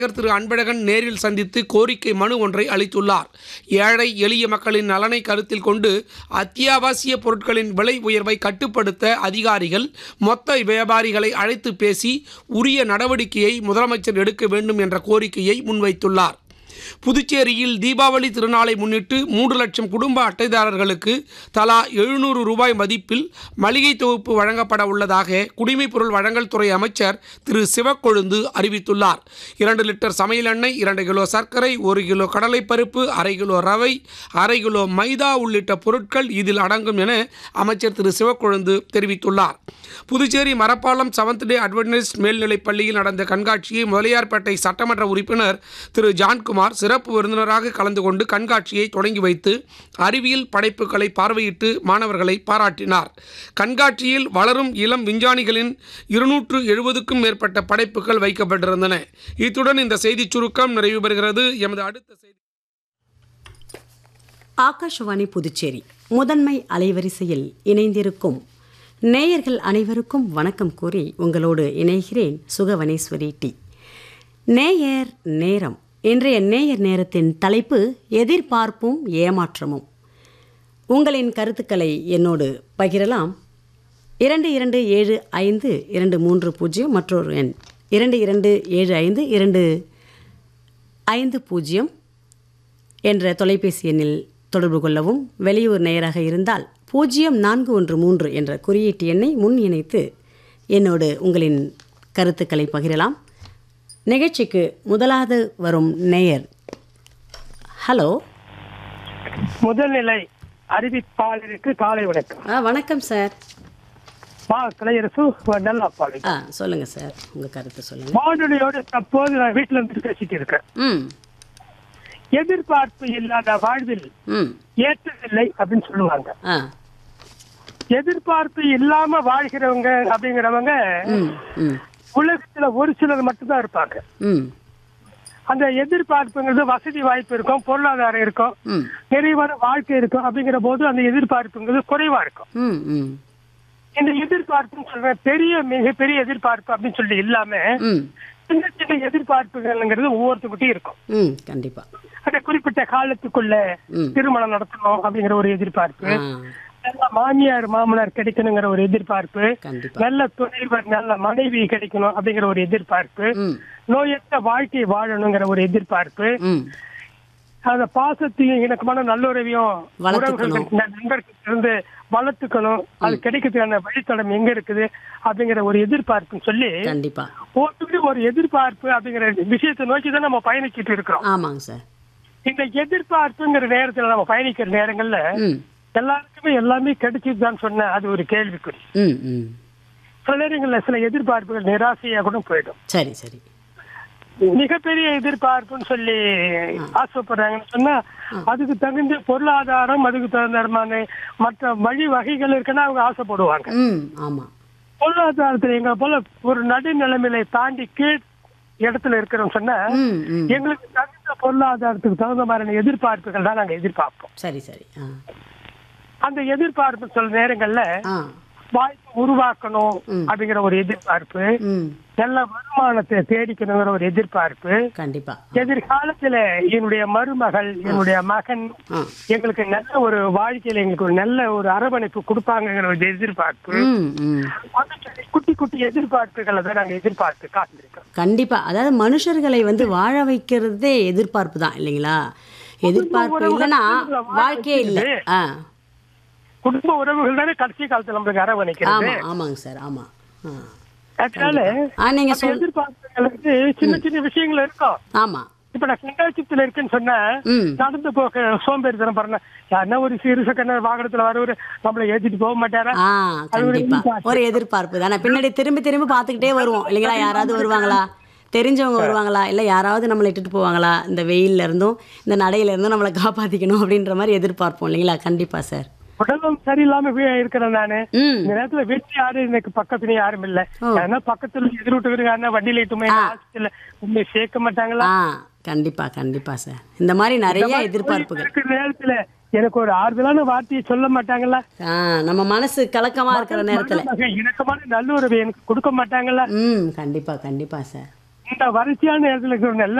அமைச்சர் திரு அன்பழகன் நேரில் சந்தித்து கோரிக்கை மனு ஒன்றை அளித்துள்ளார் ஏழை எளிய மக்களின் நலனை கருத்தில் கொண்டு அத்தியாவசிய பொருட்களின் விலை உயர்வை கட்டுப்படுத்த அதிகாரிகள் மொத்த வியாபாரிகளை அழைத்து பேசி உரிய நடவடிக்கையை முதலமைச்சர் எடுக்க வேண்டும் என்ற கோரிக்கையை முன்வைத்துள்ளார் புதுச்சேரியில் தீபாவளி திருநாளை முன்னிட்டு மூன்று லட்சம் குடும்ப அட்டைதாரர்களுக்கு தலா எழுநூறு ரூபாய் மதிப்பில் மளிகை தொகுப்பு வழங்கப்பட உள்ளதாக குடிமைப்பொருள் வழங்கல் துறை அமைச்சர் திரு சிவக்கொழுந்து அறிவித்துள்ளார் இரண்டு லிட்டர் சமையல் எண்ணெய் இரண்டு கிலோ சர்க்கரை ஒரு கிலோ கடலைப்பருப்பு அரை கிலோ ரவை அரை கிலோ மைதா உள்ளிட்ட பொருட்கள் இதில் அடங்கும் என அமைச்சர் திரு சிவக்கொழுந்து தெரிவித்துள்ளார் Puducherry Marapalam seventh day adventist மேல்நிலைப் பள்ளியில் நடந்த கண்காட்சியை முதலியார்பேட்டை சட்டமன்ற உறுப்பினர் திரு ஜான்குமார் சிறப்பு விருந்தினராக கலந்து கொண்டு கண்காட்சியை தொடங்கி வைத்து அறிவியல் படைப்புகளை பார்வையிட்டு மாணவர்களை பாராட்டினார் கண்காட்சியில் வளரும் இளம் விஞ்ஞானிகளின் இருநூற்று எழுபதுக்கும் மேற்பட்ட படைப்புகள் வைக்கப்பட்டிருந்தன இத்துடன் இந்த செய்திச் சுருக்கம் நிறைவு பெறுகிறது எமது அடுத்த செய்தி ஆகாஷவாணி புதுச்சேரி முதன்மை அலைவரிசையில் இணைந்திருக்கும் நேயர்கள் அனைவருக்கும் வணக்கம் கூறி உங்களோடு இணைகிறேன் சுகவனேஸ்வரி டி நேயர் நேரம் இன்றைய நேயர் நேரத்தின் தலைப்பு எதிர்பார்ப்பும் ஏமாற்றமும் உங்களின் கருத்துக்களை என்னோடு பகிரலாம் இரண்டு இரண்டு ஏழு ஐந்து இரண்டு மூன்று பூஜ்ஜியம் மற்றொரு எண் இரண்டு இரண்டு ஏழு ஐந்து இரண்டு ஐந்து பூஜ்ஜியம் என்ற தொலைபேசி எண்ணில் தொடர்பு கொள்ளவும் வெளியூர் நேயராக இருந்தால் பூஜ்ஜியம் நான்கு ஒன்று மூன்று என்ற குறியீட்டு எண்ணை முன் இணைத்து என்னோடு உங்களின் கருத்துக்களை பகிரலாம் நிகழ்ச்சிக்கு முதலாவது வரும் நேயர் ஹலோ முதல்நிலை அறிவிப்பாளருக்கு காலை வணக்கம் ஆ வணக்கம் சார் மா கலையரசு நல்லாப்பாளி ஆ சொல்லுங்கள் சார் உங்கள் கருத்தை சொல்லுங்கள் வானொலியோடு தற்போது நான் வீட்டுல இருந்து பேசிட்டு இருக்கேன் ம் எதிர்பார்ப்பு இல்லாத வாழ்வில் ம் ஏற்றமில்லை அப்படின்னு சொல்லுவாங்க ஆ எதிர்பார்ப்பு இல்லாம வாழ்கிறவங்க அப்படிங்கிறவங்க ம் ம் உலகத்துல ஒரு சிலர் மட்டும்தான் இருப்பாங்க ம் அந்த எதிர்பார்ப்புங்கிறது வசதி வாய்ப்பு இருக்கும் பொருளாதாரம் இருக்கும் ம் நிறைவான வாழ்க்கை இருக்கும் அப்படிங்கிற போது அந்த எதிர்பார்ப்புங்கிறது குறைவா இருக்கும் ம் ம் இந்த எதிர்பார்ப்புன்னு சொல்றேன் பெரிய மிகப்பெரிய எதிர்பார்ப்பு அப்படின்னு சொல்லி இல்லாம ம் சின்ன சின்ன எதிர்பார்ப்புகள்ங்கிறது ஒவ்வொருத்தருக்கிட்டையும் இருக்கும் ம் கண்டிப்பாக அந்த குறிப்பிட்ட காலத்துக்குள்ள ம். திருமணம் நடத்தணும் அப்படிங்கிற ஒரு எதிர்பார்ப்பு ஆ நல்ல மாமியார் மாமனார் கிடைக்கணுங்கிற ஒரு எதிர்பார்ப்பு கண்டிப்பாக நல்ல துணைவர் நல்ல மனைவி கிடைக்கணும் அப்படிங்கிற ஒரு எதிர்பார்ப்பு ம் நோயற்ற வாழ்க்கை வாழணுங்கிற ஒரு எதிர்பார்ப்பு ம் அந்த பாசத்தையும் இணக்கமான நல்லுறவையும் வளர்த்துக்கணும். உறவுகள் நண்பர்கள் இருந்து வளர்த்துக்கணும் அது கிடைக்கிறதுக்கான வழித்தடம் எங்க இருக்குது அப்படிங்கிற ஒரு எதிர்பார்ப்புன்னு சொல்லி கண்டிப்பாக ஒவ்வொருத்தருக்கும் ஒரு எதிர்பார்ப்பு அப்படிங்கிற விஷயத்தை நோக்கி தான் நம்ம பயணிச்சுட்டு இருக்கிறோம் ஆமாங்க சார் இந்த எதிர்பார்ப்புங்கிற நேரத்துல நம்ம பயணிக்கிற நேரங்கள்ல ம் எல்லாருக்குமே எல்லாமே கிடைச்சிதுதான் சொன்ன அது ஒரு கேள்விக்குறி ம் ம் சில நேரங்கள்ல சில எதிர்பார்ப்புகள் நிராசையா கூட போயிடும் சரி சரி மிகப்பெரிய எதிர்பார்ப்புன்னு சொல்லி ஆசைப்படுறாங்கன்னு சொன்னா அதுக்கு தகுந்த பொருளாதாரம் அதுக்கு தகுந்த மற்ற வழி வகைகள் இருக்குன்னா அவங்க ஆசைப்படுவாங்க ம் ஆமாம் பொருளாதாரத்துல எங்க போல ஒரு நடுநிலைமையில தாண்டி கீழ் இடத்துல இருக்கிறோம் சொன்னா ம் ம் எங்களுக்கு தகுந்த பொருளாதாரத்துக்கு தகுந்த மாதிரியான எதிர்பார்ப்புகள் தான் நாங்க எதிர்பார்ப்போம் சரி சரி ஆ அந்த எதிர்பார்ப்பு சில நேரங்கள்ல ஆ வாய்ப்பு உருவாக்கணும் ம். அப்படிங்கிற ஒரு எதிர்பார்ப்பு ம் நல்ல வருமானத்தை தேடிக்கணுங்கிற ஒரு எதிர்பார்ப்பு கண்டிப்பாக எதிர்காலத்துல என்னுடைய மருமகள் என்னுடைய மகன் ஆ எங்களுக்கு நல்ல ஒரு வாழ்க்கையில எங்களுக்கு ஒரு நல்ல ஒரு அரவணைப்பு கொடுப்பாங்கங்கிற ஒரு எதிர்பார்ப்பு ம் ம் அப்படின்னு சொல்லி குட்டி குட்டி எதிர்பார்ப்புகளை தான் நாங்க எதிர்பார்த்து காத்திருக்கோம் கண்டிப்பாக அதாவது மனுஷர்களை வந்து வாழ வைக்கிறதே எதிர்பார்ப்பு தான் இல்லைங்களா எதிர்பார்ப்பு இல்லைன்னா வாழ்க்கையே இல்லை ஆ குடும்ப உறவுகள் தானே கடைசி காலத்துல நம்மளுக்கு அரவணைக்கிறது ஆமாம் ஆமாங்க சார் ஆமாம் ஆ அதனால ஆ நீங்கள் அந்த சொல் எதிர்பார்ப்புகள் வந்து சின்ன சின்ன விஷயங்கள் இருக்கும் ஆமாம் இப்ப நான் கங்காட்சியத்துல இருக்கேன்னு சொன்னா ம் நடந்து போக சோம்பேறித்தனம் பாருங்க யாருன்னா ஒரு சிறுச கண்ணர் வாகனத்துல வரவர் நம்மள ஏத்திட்டு போக மாட்டாரா ஆ கண்டிப்பா ஒரு எதிர்பார்ப்பு தானே பின்னாடி திரும்பி திரும்பி பார்த்துக்கிட்டே வருவோம் இல்லைங்களா யாராவது வருவாங்களா தெரிஞ்சவங்க வருவாங்களா இல்லை யாராவது நம்மளை இட்டுட்டு போவாங்களா இந்த வெயில்ல இருந்தும் இந்த நடையில இருந்தும் நம்மளை காப்பாத்திக்கணும் அப்படின்ற மாதிரி எதிர்பார்ப்போம் இல்லைங்களா கண்டிப்பா சார் உடலும் சரியில்லாம வீ- இருக்கிறேன் நானு ம் இந்த நேரத்துல வீட்டுல யாரும் எனக்கு பக்கத்துல யாரும் இல்ல ஓ. ஏன்னா பக்கத்துல எதிர் வீட்டுக்கு யாருன்னா வண்டியில இட்டுமே ஹாஸ்பிட்டல்ல உண்மை சேர்க்க மாட்டாங்களா ஆ கண்டிப்பா கண்டிப்பா சார் இந்த மாதிரி நிறைய எதிர்பார்ப்புகள் இருக்கிற நேரத்துல எனக்கு ஒரு ஆறுதலான வார்த்தையை சொல்ல மாட்டாங்களா ஆ நம்ம மனசு கலக்கமா இருக்கிற நேரத்துல மக, இணக்கமான நல்லுறவை எனக்கு கொடுக்க மாட்டாங்களா ம் கண்டிப்பா கண்டிப்பா சார் இந்த வறட்சியான இடத்துல இருக்கிற எல்லா